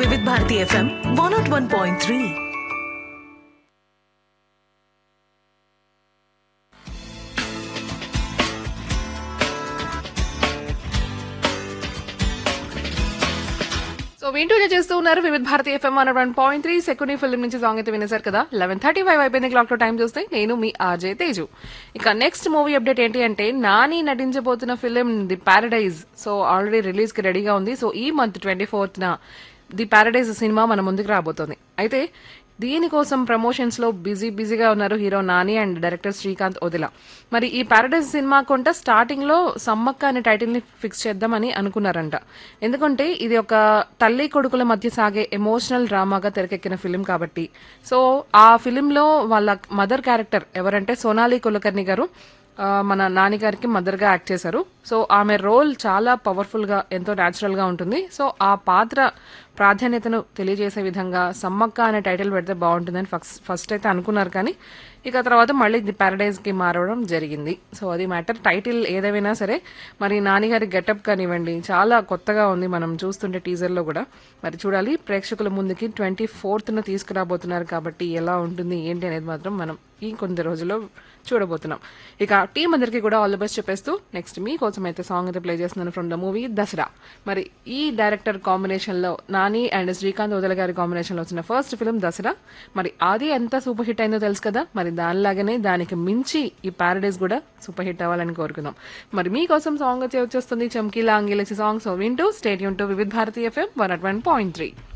వివిధ Bharati FM one not one point three so వింటూ చేస్తూ ఉన్నారు Vividh Bharati FM one one point three second film నుంచి సాంగ్ అయితే వినేశారు కదా లెవెన్ థర్టీ ఫైవ్ అయిపోయింది క్లాక్ లో టైం చూస్తే నేను మీ ఆజయ్ తేజు ఇక నెక్స్ట్ మూవీ అప్డేట్ ఏంటి అంటే నాని నటించబోతున్న film the Paradise so already release కి రెడీగా ఉంది సో ఈ మంత్ ట్వంటీ ఫోర్త్ న ది పారడైజ్ సినిమా మన ముందుకు రాబోతోంది అయితే దీనికోసం ప్రమోషన్స్ లో బిజీ బిజీగా ఉన్నారు hero Nani and director Srikanth Odela మరి ఈ పారడైజ్ సినిమా కొంట స్టార్టింగ్ లో సమ్మక్క అనే టైటిల్ ని ఫిక్స్ చేద్దామని అనుకున్నారంట ఎందుకంటే ఇది ఒక తల్లి కొడుకుల మధ్య సాగే ఎమోషనల్ డ్రామాగా తెరకెక్కిన ఫిలిం కాబట్టి సో ఆ ఫిలిం లో వాళ్ళ మదర్ క్యారెక్టర్ ఎవరంటే సోనాలి కులకర్ణి గారు ఆ, మన నాని గారికి మదర్ గా యాక్ట్ చేశారు సో ఆమె రోల్ చాలా పవర్ఫుల్ గా ఎంతో న్యాచురల్ గా ఉంటుంది సో ఆ పాత్ర ప్రాధాన్యతను తెలియజేసే విధంగా సమ్మక్క అనే టైటిల్ పెడితే బాగుంటుందని ఫస్ట్ ఫస్ట్ అయితే అనుకున్నారు కానీ ఇక తర్వాత మళ్ళీ ది పారడైజ్ కి మారడం జరిగింది సో అది మ్యాటర్ టైటిల్ ఏదేమైనా సరే మరి నాని గారి గెటప్ కానివ్వండి చాలా కొత్తగా ఉంది మనం చూస్తుంటే టీజర్ లో కూడా మరి చూడాలి ప్రేక్షకుల ముందుకి ట్వంటీ ఫోర్త్ ను తీసుకురాబోతున్నారు కాబట్టి ఎలా ఉంటుంది ఏంటి అనేది మాత్రం మనం ఈ కొన్ని రోజుల్లో చూడబోతున్నాం ఇక టీం అందరికీ కూడా ఆల్ ది బెస్ట్ చెప్పేస్తూ నెక్స్ట్ మీకోసం అయితే సాంగ్ అయితే ప్లే చేస్తున్నాను ఫ్రమ్ ద మూవీ దసరా మరి ఈ డైరెక్టర్ కాంబినేషన్ లో నాని అండ్ శ్రీకాంత్ వదల గారి కాంబినేషన్ లో వచ్చిన ఫస్ట్ ఫిల్మ్ దసరా మరి అది ఎంత సూపర్ హిట్ అయిందో తెలుసు కదా మరి దానిలాగానే దానికి మించి ఈ పారడైజ్ కూడా సూపర్ హిట్ అవ్వాలని కోరుకుందాం మరి మీకోసం సాంగ్ వచ్చే వచ్చేస్తుంది చమ్కీలా అంగిలేసి సాంగ్ సో వింటూ స్టేట్ యూన్ to Vividh Bharati FM one at one point three